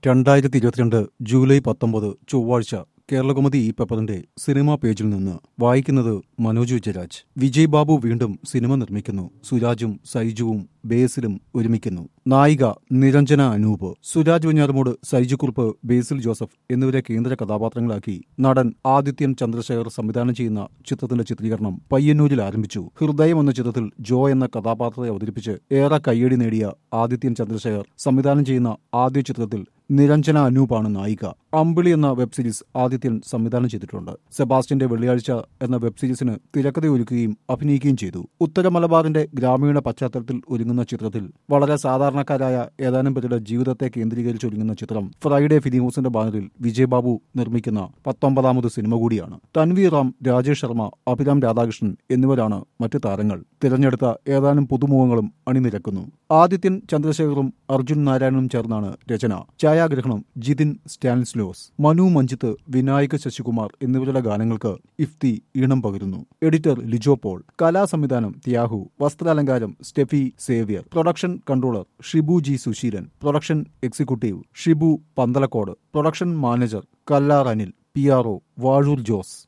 രണ്ടായിരത്തി ഇരുപത്തിരണ്ട് ജൂലൈ പത്തൊമ്പത് ചൊവ്വാഴ്ച കേരളകൗമുദി ഈ പേപ്പറിന്റെ സിനിമാ പേജിൽ നിന്ന് വായിക്കുന്നത് മനോജ് വിജയരാജ് വിജയ് ബാബു വീണ്ടും സിനിമ നിർമ്മിക്കുന്നു സുരാജും സൈജുവും ബേസിലും ഒരുമിക്കുന്നു നായിക നിരഞ്ജന അനൂപ് സുരാജ് വെഞ്ഞാറമൂട് സൈജു കുറുപ്പ് ബേസിൽ ജോസഫ് എന്നിവരെ കേന്ദ്ര കഥാപാത്രങ്ങളാക്കി നടൻ ആദിത്യൻ ചന്ദ്രശേഖർ സംവിധാനം ചെയ്യുന്ന ചിത്രത്തിന്റെ ചിത്രീകരണം പയ്യന്നൂരിൽ ആരംഭിച്ചു ഹൃദയം എന്ന ചിത്രത്തിൽ ജോ എന്ന കഥാപാത്രത്തെ അവതരിപ്പിച്ച് ഏറെ കയ്യടി നേടിയ ആദിത്യൻ ചന്ദ്രശേഖർ സംവിധാനം ചെയ്യുന്ന ആദ്യ ചിത്രത്തിൽ നിരഞ്ജന അനൂപാണ് നായിക അമ്പിളി എന്ന വെബ് സീരീസ് ആദിത്യൻ സംവിധാനം ചെയ്തിട്ടുണ്ട് സെബാസ്റ്റ്യന്റെ വെള്ളിയാഴ്ച എന്ന വെബ് സീരീസിന് തിരക്കഥയൊരുക്കുകയും അഭിനയിക്കുകയും ചെയ്തു ഉത്തര മലബാറിന്റെ ഗ്രാമീണ പശ്ചാത്തലത്തിൽ ഒരുങ്ങുന്ന ചിത്രത്തിൽ വളരെ സാധാരണക്കാരായ ഏതാനും പേരുടെ ജീവിതത്തെ കേന്ദ്രീകരിച്ച് ഒരുങ്ങുന്ന ചിത്രം ഫ്രൈഡേ ഫിലിമോസിന്റെ ബാനറിൽ വിജയബാബു നിർമ്മിക്കുന്ന പത്തൊമ്പതാമത് സിനിമ കൂടിയാണ് തൻവീർ റാം രാജേഷ് ശർമ്മ അഭിരാം രാധാകൃഷ്ണൻ എന്നിവരാണ് മറ്റ് താരങ്ങൾ തിരഞ്ഞെടുത്ത ഏതാനും പുതുമുഖങ്ങളും അണിനിരക്കുന്നു ആദിത്യൻ ചന്ദ്രശേഖറും അർജുൻ നാരായണനും ചേർന്നാണ് രചന ഛായാഗ്രഹണം ജിതിൻ സ്റ്റാൻസ്ലോസ് മനു മഞ്ജിത്ത് വിനായക ശശികുമാർ എന്നിവരുടെ ഗാനങ്ങൾക്ക് ഇഫ്തി ഈണം പകരുന്നു എഡിറ്റർ ലിജോ പോൾ കലാസംവിധാനം ത്യാഹു വസ്ത്രാലങ്കാരം Stefy Xavier production controller Shibu G Susheelan production executive Shibu Panthalacode production manager Kallar Anil P R O Vazhoor Jose